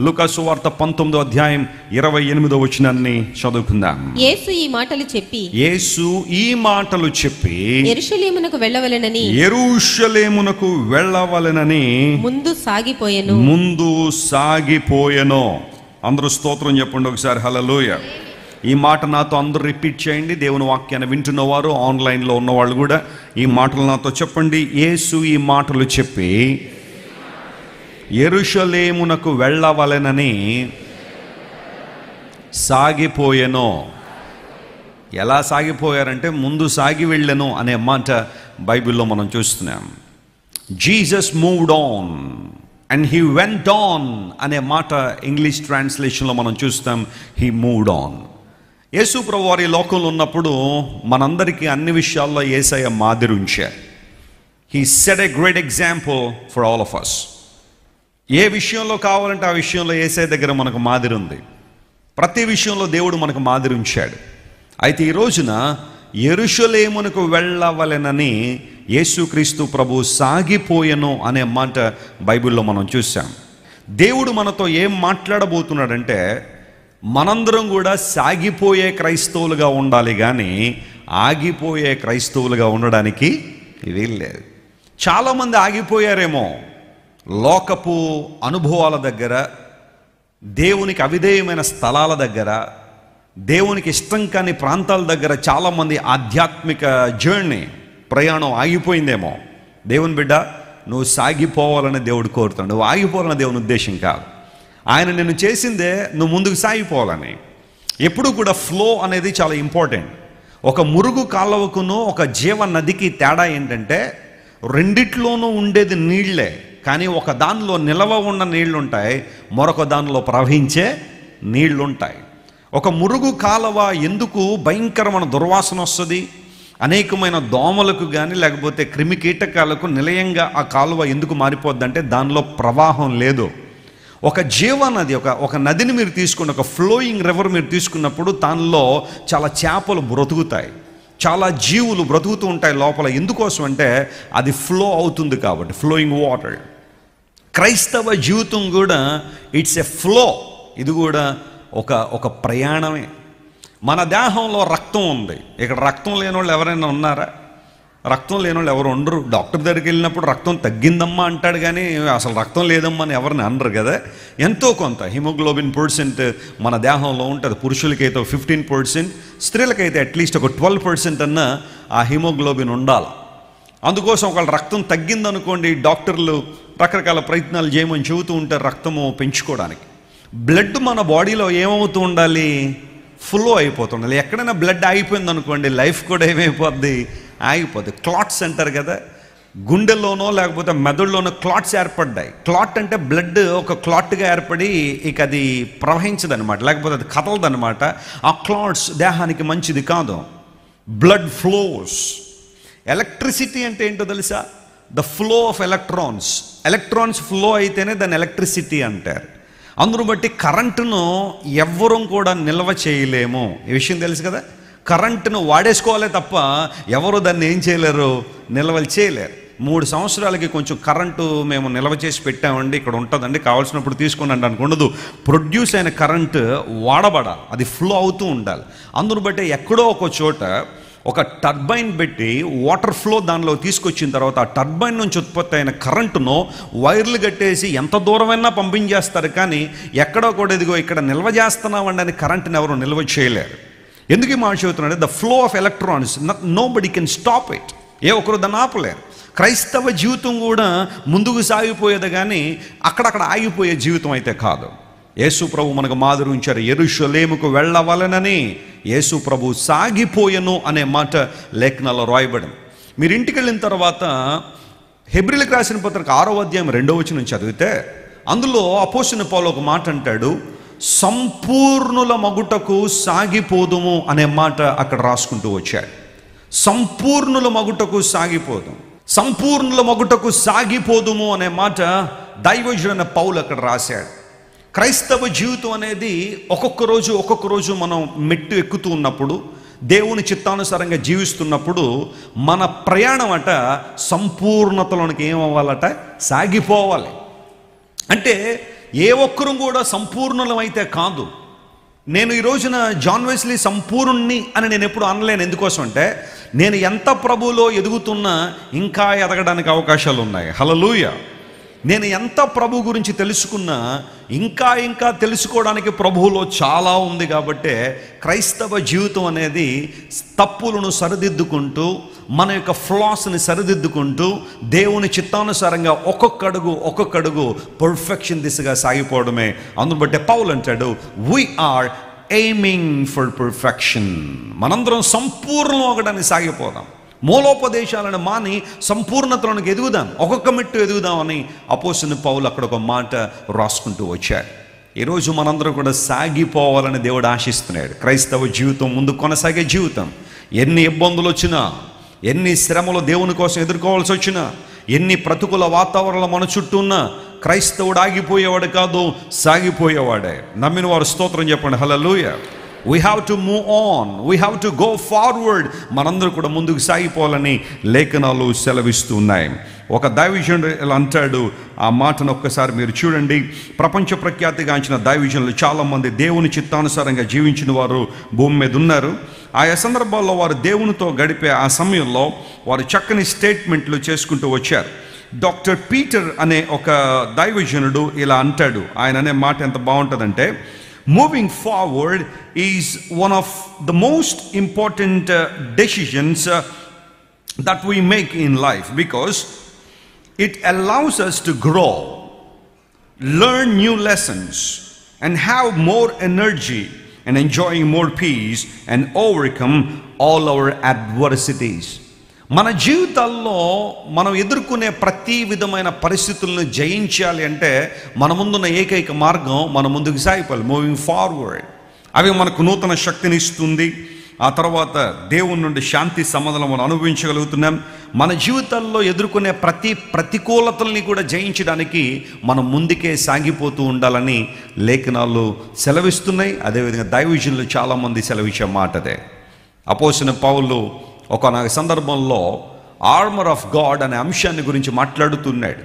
లుకాసు వార్త పంతొమ్మిదో అధ్యాయం ఇరవై ఎనిమిదో వచనాన్ని చదువుకుందాం యేసు ఈ మాటలు చెప్పి యేసు ఈ మాటలు చెప్పి ఎరుషలేమునకు వెళ్ళవలెనని ఎరుషలేమునకు వెళ్ళవలెనని ముందు సాగిపోయెను ముందు సాగిపోయెను అందరూ స్తోత్రం చెప్పండి ఒకసారి హలలోయ ఈ మాట నాతో అందరూ రిపీట్ చేయండి దేవుని వాక్యాన్ని వింటున్నవారు ఆన్లైన్లో ఉన్నవాళ్ళు కూడా ఈ మాటలు నాతో చెప్పండి యేసు ఈ మాటలు చెప్పి ఎరుషలేమునకు వెళ్ళవలెనని సాగిపోయెను ఎలా సాగిపోయారంటే ముందు సాగి వెళ్ళను అనే మాట బైబిల్లో మనం చూస్తున్నాం Jesus moved on and he went on అనే మాట ఇంగ్లీష్ ట్రాన్స్లేషన్లో మనం చూస్తాం హీ మూవ్డ్ ఆన్ యేసు ప్రభు వారి లోకంలో ఉన్నప్పుడు మనందరికీ అన్ని విషయాల్లో ఏసయ్య మాదిరి ఉంచారు he set a great example for all of us ఏ విషయంలో కావాలంటే ఆ విషయంలో ఏసై దగ్గర మనకు మాదిరి ఉంది ప్రతి విషయంలో దేవుడు మనకు మాదిరి ఉంచాడు అయితే ఈ రోజున ఎరుషలేమునకు వెళ్ళవలెనని యేసుక్రీస్తు ప్రభు సాగిపోయెను అనే మాట బైబిల్లో మనం చూసాం దేవుడు మనతో ఏం మాట్లాడబోతున్నాడంటే మనందరం కూడా సాగిపోయే క్రైస్తవులుగా ఉండాలి కానీ ఆగిపోయే క్రైస్తవులుగా ఉండడానికి వీల్లేదు చాలామంది ఆగిపోయారేమో లోకపు అనుభవాల దగ్గర దేవునికి అవిధేయమైన స్థలాల దగ్గర దేవునికి ఇష్టం కాని ప్రాంతాల దగ్గర చాలామంది ఆధ్యాత్మిక జర్నీ ప్రయాణం ఆగిపోయిందేమో దేవుని బిడ్డ నువ్వు సాగిపోవాలని దేవుడు కోరుతాడు నువ్వు ఆగిపోవాలని దేవుని ఉద్దేశం కాదు ఆయన నిన్ను చేసిందే నువ్వు ముందుకు సాగిపోవాలని ఎప్పుడు కూడా ఫ్లో అనేది చాలా ఇంపార్టెంట్ ఒక మురుగు కాలువకును ఒక జీవ నదికి తేడా ఏంటంటే రెండిట్లోనూ ఉండేది నీళ్లే కానీ ఒక దానిలో నిలవ ఉన్న నీళ్లు ఉంటాయి మరొక దానిలో ప్రవహించే నీళ్లు ఉంటాయి ఒక మురుగు కాలువ ఎందుకు భయంకరమైన దుర్వాసన వస్తుంది అనేకమైన దోమలకు కానీ లేకపోతే క్రిమి కీటకాలకు నిలయంగా ఆ కాలువ ఎందుకు మారిపోద్దంటే దానిలో ప్రవాహం లేదు ఒక జీవనది ఒక ఒక నదిని మీరు తీసుకున్న ఒక ఫ్లోయింగ్ రివర్ మీరు తీసుకున్నప్పుడు దానిలో చాలా చేపలు బ్రతుకుతాయి చాలా జీవులు బ్రతుకుతూ ఉంటాయి లోపల ఎందుకోసం అంటే అది ఫ్లో అవుతుంది కాబట్టి ఫ్లోయింగ్ వాటర్ క్రైస్తవ జీవితం కూడా ఇట్స్ ఎ ఫ్లో ఇది కూడా ఒక ఒక ప్రయాణమే మన దేహంలో రక్తం ఉంది ఇక్కడ రక్తం లేని వాళ్ళు ఎవరైనా ఉన్నారా రక్తం లేని వాళ్ళు ఎవరు ఉండరు డాక్టర్ దగ్గరికి వెళ్ళినప్పుడు రక్తం తగ్గిందమ్మా అంటాడు కానీ అసలు రక్తం లేదమ్మా అని ఎవరిని అనరు కదా ఎంతో కొంత హిమోగ్లోబిన్ పర్సెంట్ మన దేహంలో ఉంటుంది పురుషులకైతే ఫిఫ్టీన్ పర్సెంట్ స్త్రీలకైతే అట్లీస్ట్ ఒక ట్వెల్వ్ పర్సెంట్ అన్న ఆ హిమోగ్లోబిన్ ఉండాలి అందుకోసం ఒకళ్ళ రక్తం తగ్గిందనుకోండి డాక్టర్లు రకరకాల ప్రయత్నాలు చేయమని చెబుతూ ఉంటారు రక్తము పెంచుకోవడానికి బ్లడ్ మన బాడీలో ఏమవుతూ ఉండాలి ఫ్లో అయిపోతుండాలి ఎక్కడైనా బ్లడ్ ఆగిపోయింది అనుకోండి లైఫ్ కూడా ఏమైపోద్ది ఆగిపోద్ది క్లాట్స్ అంటారు కదా గుండెల్లోనో లేకపోతే మెదడులోనో క్లాట్స్ ఏర్పడ్డాయి క్లాట్ అంటే బ్లడ్ ఒక క్లాట్గా ఏర్పడి ఇక అది ప్రవహించదనమాట లేకపోతే అది కదలదనమాట ఆ క్లాట్స్ దేహానికి మంచిది కాదు బ్లడ్ ఫ్లోస్ ఎలక్ట్రిసిటీ అంటే ఏంటో తెలుసా the flow of electrons electrons flow అయితేనే దాన్ని ఎలక్ట్రిసిటీ అంటారు అందును బట్టి కరెంటును ఎవ్వరూ కూడా నిల్వ చేయలేము ఈ విషయం తెలుసు కదా కరెంటును వాడేసుకోవాలే తప్ప ఎవరు దాన్ని ఏం చేయలేరు నిల్వలు చేయలేరు మూడు సంవత్సరాలకి కొంచెం కరెంటు మేము నిల్వ చేసి పెట్టామండి ఇక్కడ ఉంటుందండి కావాల్సినప్పుడు తీసుకున్నాండి అనుకు ఉండదు ప్రొడ్యూస్ అయిన కరెంటు వాడబడాలి అది ఫ్లో అవుతూ ఉండాలి అందును బట్టి ఎక్కడో ఒక చోట ఒక టర్బైన్ పెట్టి వాటర్ ఫ్లో దానిలో తీసుకొచ్చిన తర్వాత ఆ టర్బైన్ నుంచి ఉత్పత్తి అయిన కరెంటును వైర్లు కట్టేసి ఎంత దూరమైనా పంపించేస్తారు కానీ ఎక్కడో కూడా ఇదిగో ఇక్కడ నిల్వ చేస్తున్నామండి అని కరెంటుని ఎవరు నిల్వ చేయలేరు ఎందుకు ఈ మాట చెబుతున్నాడు the flow of electronics nobody can stop it ఏ ఒక్కరు దాన్ని ఆపలేరు క్రైస్తవ జీవితం కూడా ముందుకు సాగిపోయేది కానీ అక్కడక్కడ ఆగిపోయే జీవితం అయితే కాదు యేసు ప్రభు మనకు మాదిరి ఉంచారు ఎరుషలేముకు వెళ్ళవలనని యేసు ప్రభు సాగిపోయెను అనే మాట లేఖనాల్లో రాయబడింది మీరు ఇంటికి వెళ్ళిన తర్వాత హెబ్రిలకు రాసిన పత్రిక ఆరో అధ్యాయం రెండో వచనం చదివితే అందులో అపోసిన పౌలు ఒక మాట అంటాడు సంపూర్ణుల మగుటకు సాగిపోదుము అనే మాట అక్కడ రాసుకుంటూ వచ్చాడు సంపూర్ణుల మగుటకు సాగిపోదు సంపూర్ణుల మగుటకు సాగిపోదుము అనే మాట దైవజుడైన పౌలు అక్కడ రాశాడు క్రైస్తవ జీవితం అనేది ఒక్కొక్క రోజు ఒక్కొక్క రోజు మనం మెట్టు ఎక్కుతూ ఉన్నప్పుడు దేవుని చిత్తానుసారంగా జీవిస్తున్నప్పుడు మన ప్రయాణం అట సంపూర్ణతలోనికి ఏమవ్వాలట సాగిపోవాలి అంటే ఏ ఒక్కరూ కూడా సంపూర్ణమైతే కాదు నేను ఈ రోజున జాన్ వెస్లీ సంపూర్ణి అని నేను ఎప్పుడు అనలేను ఎందుకోసం అంటే నేను ఎంత ప్రభువులో ఎదుగుతున్నా ఇంకా ఎదగడానికి అవకాశాలు ఉన్నాయి హలలుయ నేను ఎంత ప్రభు గురించి తెలుసుకున్నా ఇంకా ఇంకా తెలుసుకోవడానికి ప్రభువులో చాలా ఉంది కాబట్టే క్రైస్తవ జీవితం అనేది తప్పులను సరిదిద్దుకుంటూ మన యొక్క ఫ్లాస్ని సరిదిద్దుకుంటూ దేవుని చిత్తానుసారంగా ఒక్కొక్క అడుగు ఒక్కొక్క అడుగు పర్ఫెక్షన్ దిశగా సాగిపోవడమే అందును బట్టే పౌలు అంటాడు we are aiming for perfection మనందరం సంపూర్ణం ఒకడానికి సాగిపోదాం మూలోపదేశాలను మాని సంపూర్ణతలోనికి ఎదుగుదాం ఒక్కొక్క మెట్టు ఎదుగుదామని అపోసిన పౌలు అక్కడ ఒక మాట రాసుకుంటూ వచ్చాడు ఈరోజు మనందరం కూడా సాగిపోవాలని దేవుడు ఆశిస్తున్నాడు క్రైస్తవ జీవితం ముందు కొనసాగే జీవితం ఎన్ని ఇబ్బందులు వచ్చినా ఎన్ని శ్రమలు దేవుని కోసం ఎదుర్కోవాల్సి వచ్చినా ఎన్ని ప్రతికూల వాతావరణాలు మన చుట్టూ ఉన్నా క్రైస్తవుడు ఆగిపోయేవాడు కాదు సాగిపోయేవాడే నమ్మిన వారు స్తోత్రం చెప్పండి hallelujah we have to move on we have to go forward మనందరూ కూడా ముందుకు సాగిపోవాలని లేఖనాలు సెలవిస్తూ ఉన్నాయి ఒక దైవజనుడు ఇలా అంటాడు ఆ మాటను ఒక్కసారి మీరు చూడండి ప్రపంచ ప్రఖ్యాతిగాంచిన దైవజనులు చాలామంది దేవుని చిత్తానుసారంగా జీవించిన వారు భూమి మీద ఉన్నారు ఆయా సందర్భాల్లో వారు దేవునితో గడిపే ఆ సమయంలో వారు చక్కని స్టేట్మెంట్లు చేసుకుంటూ వచ్చారు డాక్టర్ పీటర్ అనే ఒక దైవజనుడు ఇలా అంటాడు ఆయన అనే మాట ఎంత బాగుంటుందంటే moving forward is one of the most important decisions that we make in life because it allows us to grow learn new lessons and have more energy and enjoying more peace and overcome all our adversities మన జీవితాల్లో మనం ఎదుర్కొనే ప్రతి విధమైన పరిస్థితులను జయించాలి అంటే మన ముందున్న ఏకైక మార్గం మన ముందుకు సాగిపోవాలి మూవింగ్ ఫార్వర్డ్ అవి మనకు నూతన శక్తిని ఇస్తుంది ఆ తర్వాత దేవుని నుండి శాంతి సమాధానం మనం అనుభవించగలుగుతున్నాం మన జీవితాల్లో ఎదుర్కొనే ప్రతి ప్రతికూలతల్ని కూడా జయించడానికి మనం ముందుకే సాగిపోతూ ఉండాలని లేఖనాలు సెలవిస్తున్నాయి అదేవిధంగా దైవజనులు చాలామంది సెలవిచ్చే మాట అదే అపోసిన పౌలు ఒక సందర్భంలో ఆర్మర్ ఆఫ్ గాడ్ అనే అంశాన్ని గురించి మాట్లాడుతున్నాడు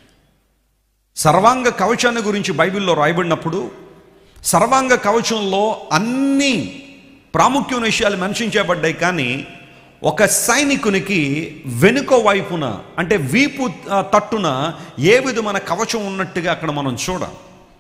సర్వాంగ కవచాన్ని గురించి బైబిల్లో రాయబడినప్పుడు సర్వాంగ కవచంలో అన్ని ప్రాముఖ్యమైన విషయాలు మెన్షన్ చేయబడ్డాయి కానీ ఒక సైనికునికి వెనుక వైపున అంటే వీపు ఆ, తట్టున ఏ విధమైన కవచం ఉన్నట్టుగా అక్కడ మనం చూడాలి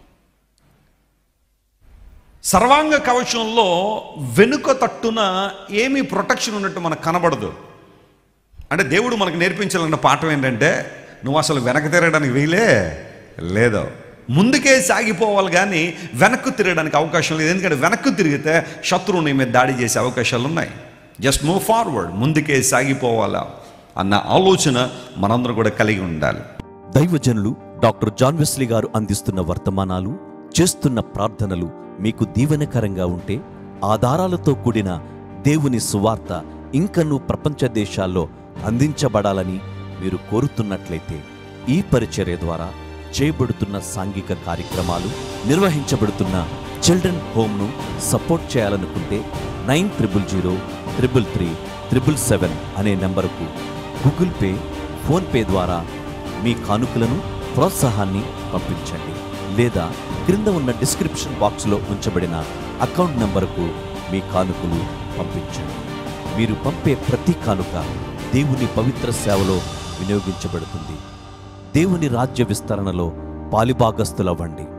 సర్వాంగ కవచంలో వెనుక తట్టున ఏమీ ప్రొటెక్షన్ ఉన్నట్టు మనకు కనబడదు అంటే దేవుడు మనకు నేర్పించాలన్న పాఠం ఏంటంటే నువ్వు అసలు వెనక తిరగడానికి వీలే లేదో ముందుకే సాగిపోవాలి కానీ వెనక్కు తిరగడానికి అవకాశం లేదు ఎందుకంటే వెనక్కు తిరిగితే శత్రువు నీ మీద దాడి చేసే అవకాశాలు ఉన్నాయి జస్ట్ మూవ్ ఫార్వర్డ్ ముందుకే సాగిపోవాలా అన్న ఆలోచన మనందరం కూడా కలిగి ఉండాలి దైవజనులు డాక్టర్ జాన్ వెస్లీ గారు అందిస్తున్న వర్తమానాలు చేస్తున్న ప్రార్థనలు మీకు దీవెనకరంగా ఉంటే ఆధారాలతో కూడిన దేవుని సువార్త ఇంకనూ ప్రపంచ దేశాల్లో అందించబడాలని మీరు కోరుతున్నట్లయితే ఈ పరిచర్య ద్వారా చేయబడుతున్న సాంఘిక కార్యక్రమాలు నిర్వహించబడుతున్న చిల్డ్రన్ హోమ్ను సపోర్ట్ చేయాలనుకుంటే nine triple zero triple three triple seven అనే నెంబరుకు గూగుల్ పే ఫోన్పే ద్వారా మీ కానుకలను ప్రోత్సాహాన్ని పంపించండి లేదా క్రింద ఉన్న డిస్క్రిప్షన్ బాక్స్లో ఉంచబడిన అకౌంట్ నంబరుకు మీ కానుకలు పంపించండి మీరు పంపే ప్రతి కానుక దేవుని పవిత్ర సేవలో వినియోగించబడుతుంది దేవుని రాజ్య విస్తరణలో పాలిభాగస్తులవ్వండి